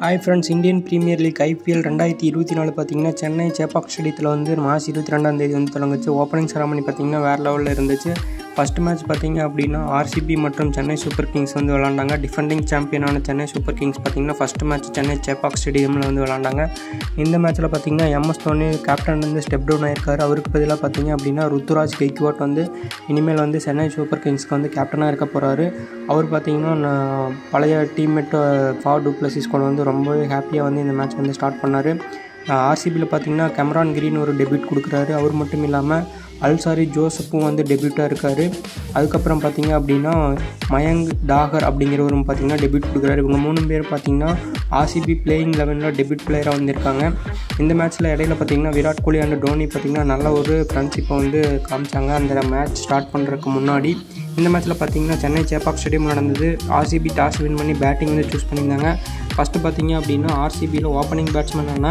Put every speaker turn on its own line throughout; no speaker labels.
hi friends Indian Premier League IPL ரெண்டாயிரத்தி இருபத்தி நாலு பார்த்தீங்கன்னா சென்னை சேப்பாக் ஸ்டேடியத்தில் வந்து மார்ச் இருபத்தி ரெண்டாம் தேதி வந்து தொடங்குச்சு ஓப்பனிங் செரமனி பார்த்தீங்கன்னா வேறு லெவலில் இருந்துச்சு ஃபஸ்ட் மேட்ச் பார்த்தீங்க அப்படின்னா ஆர்சிபி மற்றும் சென்னை சூப்பர் கிங்ஸ் வந்து விளாண்டாங்க டிஃபெண்டிங் சாம்பியனான சென்னை சூப்பர் கிங்ஸ் பார்த்தீங்கன்னா ஃபஸ்ட் மேட்ச் சென்னை சேப்பாக் ஸ்டேடியமில் வந்து விளாண்டாங்க இந்த மேட்ச்சில் பார்த்தீங்கன்னா எம்எஸ் தோனி கேப்டன் வந்து ஸ்டெப் டவுன் ஆயிருக்காரு அவருக்கு பதிலாக பார்த்தீங்க அப்படின்னா ருத்துராஜ் கெய்க்வாட் வந்து இனிமேல் வந்து சென்னை சூப்பர் கிங்ஸ்க்கு வந்து கேப்டனாக இருக்க போகிறாரு அவர் பார்த்தீங்கன்னா நான் பழைய டீம்மேட் ஃபார் டூப்ளசிஸ் கூட வந்து ரொம்பவே ஹாப்பியாக வந்து இந்த மேட்ச் வந்து ஸ்டார்ட் பண்ணார் ஆர்சிபியில் பார்த்தீங்கன்னா கெமரான் கிரீன் ஒரு டெபியூட் கொடுக்குறாரு அவர் மட்டும் இல்லாமல் அல்சாரி ஜோசப்பும் வந்து டெபியூட்டாக இருக்கார் அதுக்கப்புறம் பார்த்தீங்க அப்படின்னா மயங்க் டாகர் அப்படிங்கிறவரும் பார்த்தீங்கன்னா டெபியூட் கொடுக்குறாரு இவங்க மூணு பேர் பார்த்தீங்கன்னா ஆர்சிபி பிளேயிங் லெவனில் டெபியூட் பிளேயராக வந்திருக்காங்க இந்த மேட்ச்சில் இடையில பார்த்தீங்கன்னா விராட் கோலி அண்ட் டோனி பார்த்தீங்கன்னா நல்ல ஒரு ஃப்ரெண்ட்ஷிப்பை வந்து காமிச்சாங்க அந்த மேட்ச் ஸ்டார்ட் பண்ணுறதுக்கு முன்னாடி இந்த மேட்ச்சில் பார்த்தீங்கன்னா சென்னை சேப்பாக் ஸ்டேடியம் நடந்தது ஆர்சிபி டாஸ் வின் பண்ணி பேட்டிங் வந்து சூஸ் பண்ணியிருந்தாங்க ஃபஸ்ட்டு பார்த்தீங்க அப்படின்னா ஆர்சிபியில் ஓப்பனிங் பேட்ஸ்மேனான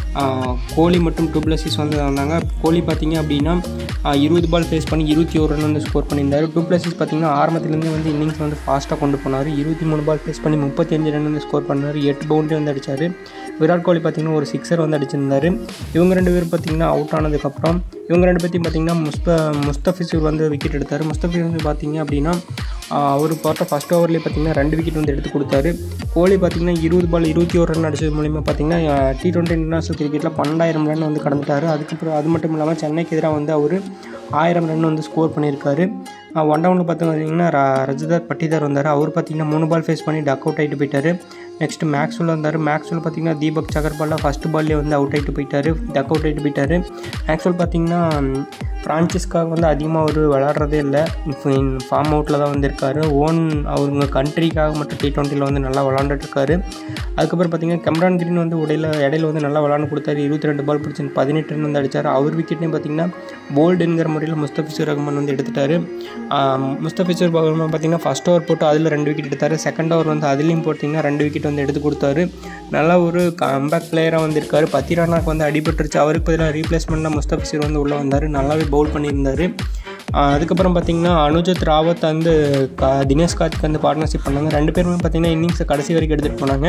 கோலி மற்றும் டூப்ளசிஸ் வந்து வந்தாங்க கோலி பார்த்தீங்க அப்படின்னா இருபது பால் ஃபேஸ் பண்ணி இருபத்தி ஒரு ரன் வந்து ஸ்கோர் பண்ணியிருந்தார் டூப்ளசிஸ் பார்த்தீங்கன்னா ஆரம்பத்துலேருந்து வந்து இன்னிங்ஸ் வந்து ஃபாஸ்ட்டாக கொண்டு போனார் இருபத்தி மூணு பால் ஃபேஸ் பண்ணி முப்பத்தஞ்சு ரன் வந்து ஸ்கோர் பண்ணார் எட்டு பவுண்டரி வந்து அடித்தார் விராட் கோலி பார்த்தீங்கன்னா ஒரு சிக்ஸர் வந்து அடிச்சிருந்தார் இவங்க ரெண்டு பேரும் பார்த்தீங்கன்னா அவுட் ஆனதுக்கப்புறம் இவங்க ரெண்டு பேர்த்தையும் பார்த்தீங்கன்னா முஸ்த முஸ்தபிசூர் வந்து விக்கெட் எடுத்தார் முஸ்தபிசூர் வந்து பார்த்தீங்க அப்படின்னா அவர் போட்ட ஃபஸ்ட் ஓவர்லேயே பார்த்தீங்கன்னா ரெண்டு விக்கெட் வந்து எடுத்து கொடுத்தாரு கோலி பார்த்தீங்கன்னா இருபது பால் இருபத்தி ஒரு ரன் அடிச்சது மூலிமா பார்த்தீங்கன்னா டி டுவெண்ட்டி இன்டர்நேஷனல் கிரிக்கெட்டில் பன்னெண்டாயிரம் ரன் வந்து கடந்துட்டார் அதுக்கப்புறம் அது மட்டும் இல்லாமல் சென்னைக்கு எதிராக வந்து அவர் ஆயிரம் ரன் வந்து ஸ்கோர் பண்ணியிருக்காரு ஒன் டவுனில் பார்த்தீங்கன்னா ரஜிதார் பட்டிதார் வந்தார் அவர் பார்த்தீங்கன்னா மூணு பால் ஃபேஸ் பண்ணி டக் அவுட் ஆகிட்டு போயிட்டார் நெக்ஸ்ட் மேக்ஸ்வெல் வந்தார் மேக்ஸ்வெல் பார்த்தீங்கன்னா தீபக் சகர்பாலில் ஃபஸ்ட் பால்லே வந்து அவுட் ஆகிட்டு போயிட்டார் டக் அவுட் ஆகிட்டு போயிட்டார் மேக்ஸ்வெல் பார்த்தீங்கன்னா ஃப்ரான்ச்சைஸ்க்காக வந்து அதிகமாக அவர் விளாட்றதே இல்லை ஃபார்ம் அவுட்டில் தான் வந்திருக்காரு ஓன் அவங்க கண்ட்ரிக்காக மட்டும் டி ட்வெண்ட்டியில் வந்து நல்லா விளாண்டுட்டுருக்காரு அதுக்கப்புறம் பார்த்தீங்கன்னா கம்ரான் கிரீன் வந்து உடையில இடையில வந்து நல்லா விளாண்டு கொடுத்தாரு இருபத்தி ரெண்டு பால் பிடிச்சி பதினெட்டு ரன் வந்து அடித்தார் அவர் விக்கெட்டையும் பார்த்தீங்கன்னா போல்டுங்கிற முறையில் முஸ்தபிசூர் ரஹ்மான் வந்து எடுத்துட்டார் முஸ்தபிசூர் ரஹ்மான் பார்த்தீங்கன்னா ஃபஸ்ட் ஓவர் போட்டு அதில் ரெண்டு விக்கெட் எடுத்தார் செகண்ட் ஓவர் வந்து அதுலேயும் போட்டிங்கன்னா ரெண்டு விக்கெட் வந்து எடுத்து கொடுத்தாரு நல்லா ஒரு கம்பேக் பிளேயராக வந்திருக்காரு பத்திரானாக்கு வந்து அடிபட்டுருச்சு அவருக்கு பதிலாக ரீப்ளேஸ்மெண்ட்டாக முஸ்தபிசூர் வந்து உள்ளே வந்தார் நல்லாவே பவுல் பண்ணியிருந்தார் அதுக்கப்புறம் பார்த்தீங்கன்னா அனுஜத் ராவத் வந்து கா தினேஷ் கார்த்திக் வந்து பார்ட்னர்ஷிப் பண்ணாங்க ரெண்டு பேருமே பார்த்தீங்கன்னா இன்னிங்ஸை கடைசி வரைக்கும் எடுத்துகிட்டு போனாங்க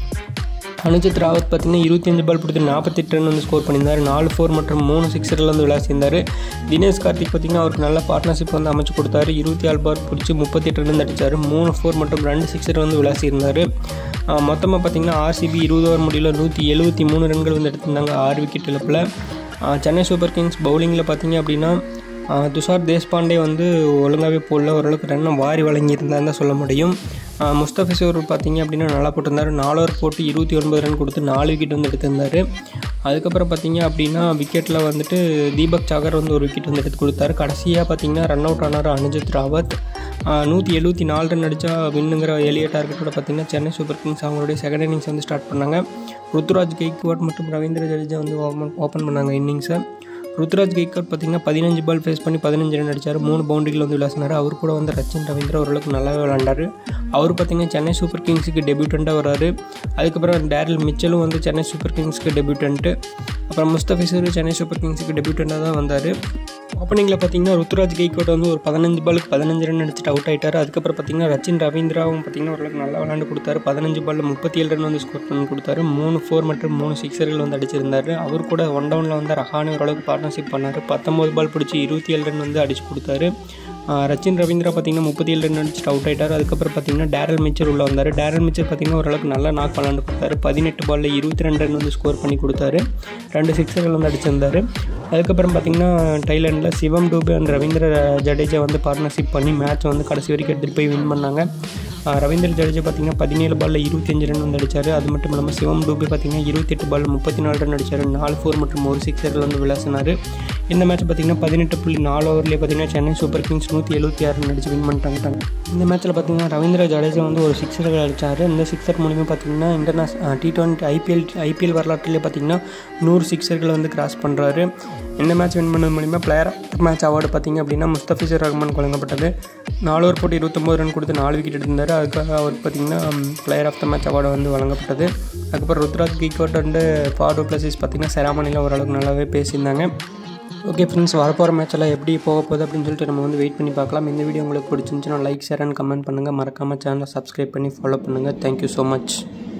அனுஜித் ராவத் பார்த்தீங்கன்னா இருபத்தஞ்சு பால் பிடித்து நாற்பத்தெட்டு ரன் வந்து ஸ்கோர் பண்ணியிருந்தார் நாலு ஃபோர் மற்றும் மூணு சிக்ஸரில் வந்து விளையாடிருந்தார் தினேஷ் கார்த்திக் பார்த்தீங்கன்னா அவருக்கு நல்ல பார்ட்னர்ஷிப் வந்து அமைச்சு கொடுத்தாரு இருபத்தி ஆறு பால் பிடிச்சி முப்பத்தெட்டு ரன் அடித்தார் மூணு ஃபோர் மற்றும் ரெண்டு சிக்ஸர் வந்து விளையாடிருந்தார் மொத்தமாக பார்த்தீங்கன்னா ஆர்சிபி இருபது ஓவர் முடியல நூற்றி எழுபத்தி மூணு ரன்கள் வந்து எடுத்திருந்தாங்க ஆறு விக்கெட் இழப்பில் சென்னை சூப்பர் கிங்ஸ் பவுலிங்கில் பார்த்தீங்க அப்படின்னா துஷார் தேஷ்பாண்டே வந்து ஒழுங்காகவே போடல ஓரளவுக்கு ரன்னை வாரி வழங்கியிருந்தான்னு தான் சொல்ல முடியும் முஸ்தபிசூர் பார்த்தீங்க அப்படின்னா நல்லா போட்டிருந்தார் நாலு ஓவர் போட்டு இருபத்தி ஒன்பது ரன் கொடுத்து நாலு விக்கெட் வந்து எடுத்திருந்தார் அதுக்கப்புறம் பார்த்தீங்க அப்படின்னா விக்கெட்டில் வந்துட்டு தீபக் சாகர் வந்து ஒரு விக்கெட் வந்து எடுத்து கொடுத்தாரு கடைசியாக பார்த்தீங்கன்னா ரன் அவுட் ஆனார் அனுஜித் ராவத் நூற்றி எழுபத்தி நாலு ரன் அடித்தா வின்னுங்கிற எளிய டார்கெட்டோட பார்த்தீங்கன்னா சென்னை சூப்பர் கிங்ஸ் அவங்களுடைய செகண்ட் இன்னிங்ஸ் வந்து ஸ்டார்ட் பண்ணாங்க ருத்துராஜ் கெய்க்வாட் மற்றும் ரவீந்திர ஜடேஜா வந்து ஓப்பன் ஓப்பன் பண்ணாங்க இன்னிங்ஸை ருத்ராஜ் கெய்க்வாட் பார்த்தீங்கன்னா பதினஞ்சு பால் ஃபேஸ் பண்ணி பதினஞ்சு ரன் அடித்தார் மூணு பவுண்டரிகள் வந்து விளாசினார் அவர் கூட வந்து ரச்சின் ரவீந்திரா ஓரளவுக்கு நல்லாவே விளாண்டார் அவர் பார்த்தீங்கன்னா சென்னை சூப்பர் கிங்ஸுக்கு டெபியூட்டண்ட்டாக வராரு அதுக்கப்புறம் டேரில் மிச்சலும் வந்து சென்னை சூப்பர் கிங்ஸ்க்கு டெபியூட்டன்ட்டு அப்புறம் முஸ்தபிசூர் சென்னை சூப்பர் கிங்ஸுக்கு டெபியூட்டண்ட்டாக தான் வந்தார் ஓப்பனிங்கில் பார்த்தீங்கன்னா ருத்துராஜ் கெய்க்வாட் வந்து ஒரு பதினஞ்சு பாலுக்கு பதினஞ்சு ரன் அடிச்சுட்டு அவுட் ஆகிட்டார் அதுக்கப்புறம் பார்த்தீங்கன்னா ரச்சின் ரவீந்திராவும் பார்த்தீங்கன்னா ஓரளவுக்கு நல்லா விளாண்டு கொடுத்தாரு பதினஞ்சு பாலில் முப்பத்தி ஏழு ரன் வந்து ஸ்கோர் பண்ணி கொடுத்தாரு மூணு ஃபோர் மற்றும் மூணு சிக்ஸர்கள் வந்து அடிச்சிருந்தார் அவர் கூட ஒன் டவுனில் வந்து ரஹானி ஓரளவுக்கு பார்ட்னர்ஷிப் பண்ணார் பத்தொம்பது பால் பிடிச்சி இருபத்தி ஏழு ரன் வந்து அடிச்சு கொடுத்தாரு ரச்சின் ரவீந்திரா பார்த்தீங்கன்னா முப்பத்தி ஏழு ரன் அடிச்சுட்டு அவுட் ஆகிட்டார் அதுக்கப்புறம் பார்த்தீங்கன்னா டேரல் மிச்சர் உள்ள வந்தார் டேரல் மிச்சர் பார்த்தீங்கன்னா ஓரளவுக்கு நல்லா நாக் விளாண்டு கொடுத்தாரு பதினெட்டு பாலில் இருபத்தி ரெண்டு ரன் வந்து ஸ்கோர் பண்ணி கொடுத்தாரு ரெண்டு சிக்ஸர்கள் வந்து அடிச்சிருந்தார் அதுக்கப்புறம் பார்த்தீங்கன்னா டைலாண்டில் சிவம் டூபே அண்ட் ரவீந்திர ஜடேஜா வந்து பார்ட்னர்ஷிப் பண்ணி மேட்ச் வந்து கடைசி வரைக்கும் எடுத்துகிட்டு போய் வின் பண்ணாங்க ரவீந்திர ஜடேஜா பார்த்தீங்கன்னா பதினேழு பாலில் இருபத்தஞ்சு ரன் வந்து அடித்தார் அது மட்டும் இல்லாமல் சிவம் டூபே பார்த்தீங்கன்னா இருபத்தெட்டு பால் முப்பத்தி நாலு ரன் அடித்தார் நாலு ஃபோர் மற்றும் ஒரு சிக்ஸர்கள் வந்து விளாசினார் இந்த மேட்ச் பார்த்தீங்கன்னா பதினெட்டு புள்ளி நாலு ஓவர்லேயே பார்த்தீங்கன்னா சென்னை சூப்பர் கிங்ஸ் நூற்றி எழுபத்தி ஆறு ரன் அடிச்சு வின் பண்ணிட்டாங்க இந்த மேட்ச்சில் பார்த்தீங்கன்னா ரவீந்திர ஜடேஜா வந்து ஒரு சிக்ஸர்கள் அடித்தார் இந்த சிக்ஸர் மூலிமா பார்த்தீங்கன்னா international T twenty IPL IPL வரலாற்றிலே பார்த்தீங்கன்னா நூறு சிக்ஸர்களை வந்து கிராஸ் பண்ணுறாரு இந்த மேட்ச் வின் பண்ணது மூலிமா பிளேயர் மேட்ச் அவார்டு பார்த்தீங்க அப்படின்னா முஸ்தபிசர் ரஹ்மான் வழங்கப்பட்டது நாலு ஓவர் போட்டு இருபத்தொம்போது ரன் கொடுத்து நாலு விக்கெட் எடுத்திருந்தார் அதுக்காக அவருக்கு பார்த்தீங்கன்னா player of the match award வந்து வழங்கப்பட்டது அதுக்கப்புறம் ருத்ராஜ் கீக்வாட் அண்டு ஃபார்டு பிளஸஸ் பார்த்தீங்கன்னா செராமணியில் ஓரளவுக்கு நல்லாவே பேசியிருந்தாங்க ஓகே ஃப்ரெண்ட்ஸ் வரப்போகிற மேட்செல்லாம் எப்படி போக போகுது அப்படின்னு சொல்லிட்டு நம்ம வந்து வெயிட் பண்ணி பார்க்கலாம் இந்த வீடியோ உங்களுக்கு பிடிச்சிருந்துச்சுன்னா லைக் ஷேர் அண்ட் கமெண்ட் பண்ணுங்கள் மறக்காமல் சேனலை சப்ஸ்கிரைப் பண்ணி ஃபாலோ பண்ணுங்கள் தேங்க்யூ ஸோ மச்